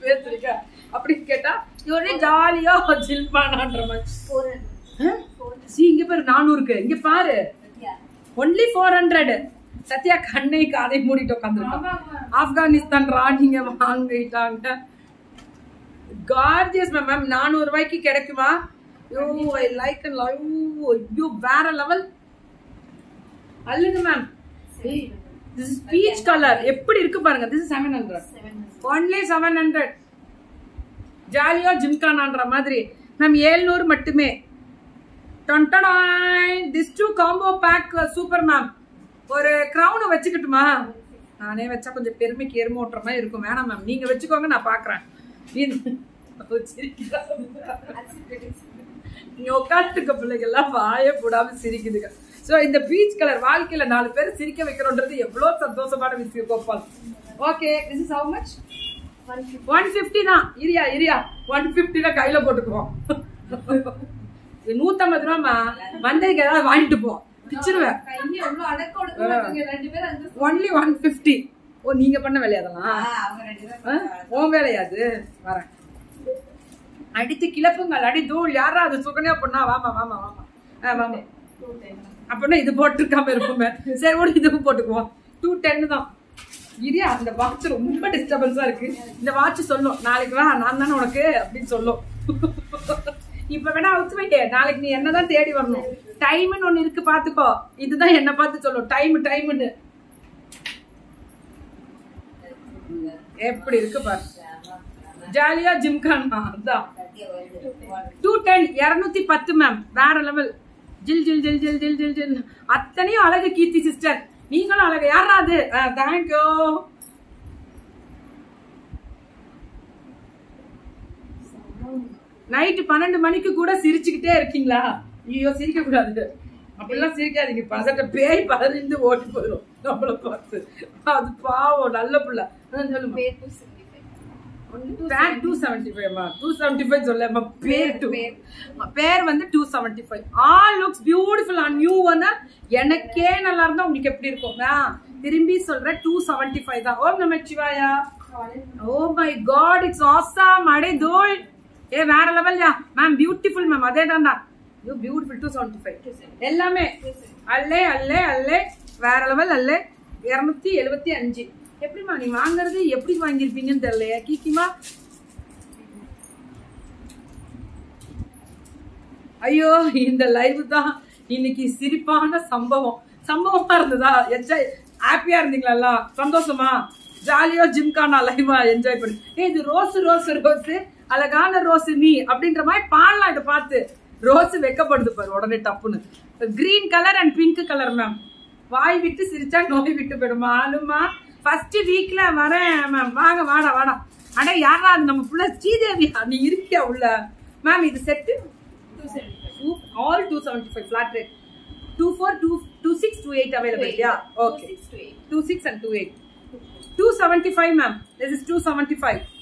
பேசுறீங்க அப்படின்னு கேட்டா இவரே ஜாலியா ஜில் பண்ணான்ற மாதிரி சி இங்க பாரு நானூறுக்கு இங்க பாரு ஒன்லி ஃபோர் ஹண்ட்ரட் சத்யா கண்ணை காதை மூடிட்டு உட்காந்துருக்கான் ஆப்கானிஸ்தான் ராணிங்க வாங்கிட்டாங்க கார்ஜியஸ் மேம் மேம் நானூறு ரூபாய்க்கு கிடைக்குமா ஐயோ ஐ லைக் அண்ட் லவ் ஐயோ வேற லெவல் அல்லுங்க ma'am this is peach colour எப்படி இருக்கு பாருங்க this is seven hundred only seven hundred ஜாலியா ஜிம்கானான்ற மாதிரி மேம் ஏழ்நூறு மட்டுமே this two combo pack super ma'am ஒரு கிரவுன் வச்சுக்கட்டுமா நானே வச்சா கொஞ்சம் பெருமைக்கு எருமை ஓட்டுற மாதிரி இருக்கும் வேணாம் மேம் நீங்க வச்சுக்கோங்க நான் பாக்குறேன் நீங்க உட்காந்துருக்க பிள்ளைங்க எல்லாம் வாய போடாம சிரிக்குதுங்க சோ இந்த பீச் கலர் வாழ்க்கையில நாலு பேர் சிரிக்க வைக்கிறோன்றது எவ்வளவு சந்தோஷமான விஷயம் Gopal okay this is how much one fifty தான் இரியா இரியா ஒன் பிப்டி தான் கையில போட்டுக்குவோம் இது நூத்தம்பது ரூபாமா வந்ததுக்கு ஏதாவது வாங்கிட்டு போ பிச்சிருவேன் ஒன்லி ஒன் பிப்டி ஓ நீங்க பண்ண வேலையா அதெல்லாம் ஆ? உன் வேலையா அது வரேன் அடித்து கிளப்புங்கள் அடி தூள் யாரா அது சுகன்யா பொண்ணா வாமா வாமா வாமா ஆ வாமா அப்படின்னா இது போட்டிருக்காம இருப்போமே சரி ஓடி இதுவும் போட்டுக்குவோம் டூ டென் தான் இரியா அந்த வாட்ச் ரொம்ப டிஸ்டர்பன்ஸா இருக்கு இந்த வாட்ச் சொல்லும் நாளைக்கு வா நான் தானே உனக்கு அப்படின்னு சொல்லும் இப்ப வேணா அவுத்து வைக்க நாளைக்கு நீ என்னதான் தேடி வரணும் டைம்னு ஒண்ணு இருக்கு பாத்துக்கோ இதுதான் என்ன பார்த்து சொல்லும் டைம் டைம்னு எப்படி இருக்கு பாரு ஜாலியா ஜிம்கானா அதான் டூ டென் இருநூத்தி பத்து மேம் வேற லெவல் ஜில் ஜில் ஜில் ஜில் ஜில் ஜில் ஜில் அத்தனையும் அழகு கீர்த்தி சிஸ்டர் நீங்களும் அழகு யாரா அது தேங்க்யூ நைட்டு பன்னெண்டு மணிக்கு கூட சிரிச்சுக்கிட்டே இருக்கீங்களா ஐயோ சிரிக்க கூடாது அப்படிலாம் சிரிக்காதீங்க பசங்க பேய் பதறிந்து ஓடி போயிடும் நம்மள பார்த்து அது பாவம் நல்ல பிள்ளை அதான் சொல்லுமா பேர் டூ செவன்டி ஃபைவ்மா டூ செவன்டி ஃபைவ் சொல்லமா பேர் டூ பேர் வந்து two seventy five all looks beautiful on new வந்து எனக்கே நல்லா இருந்தா உங்களுக்கு எப்படி இருக்கும் ஆ, திரும்பி சொல்றேன் டூ செவன்டி ஃபைவ் தான் ஓம் நம சிவாயா oh my god it's awesome அடே தோல் ஏ வேற லெவல்யா மேம் பியூட்டிஃபுல் மேம் அதே தான் தான் you beautiful two seventy five எல்லாமே அல்லே அல்லே அல்லே வேற லெவல் அல்லே இருநூத்தி எழுபத்தி அஞ்சு எப்படிம்மா நீ வாங்குறது எப்படி வாங்கியிருப்பீங்கன்னு தெரியலையா கீக்கிமா ஐயோ இந்த லைவ் தான் இன்னைக்கு சிரிப்பான சம்பவம் சம்பவமா இருந்ததா என்ஜாய் ஹாப்பியா இருந்தீங்களா எல்லாம்? சந்தோஷமா ஜாலியா ஜிம்கானா லைவா என்ஜாய் பண்ணி ஏய் இது ரோஸ் ரோஸ் ரோஸ் அழகான ரோஸ் நீ அப்படின்ற மாதிரி பாடலாம் இதை பார்த்து ரோஸ் வெக்கப்படுது பாரு உடனே டப்புன்னு green colour and pink colour ma'am வாய் விட்டு சிரிச்சா நோய் விட்டு போயிடுமா ஆளுமா ஃபர்ஸ்ட் வீக்ல வரேன் மேம் வாங்க வாடா வாடா அட யாரா அது நம்ம புள்ள ஸ்ரீதேவியா நீ இருக்கியா உள்ள மேம் இது set all two seventy five flat rate two four two two six two eight available yeah okay two six and two eight two seventy five ma'am this is two seventy five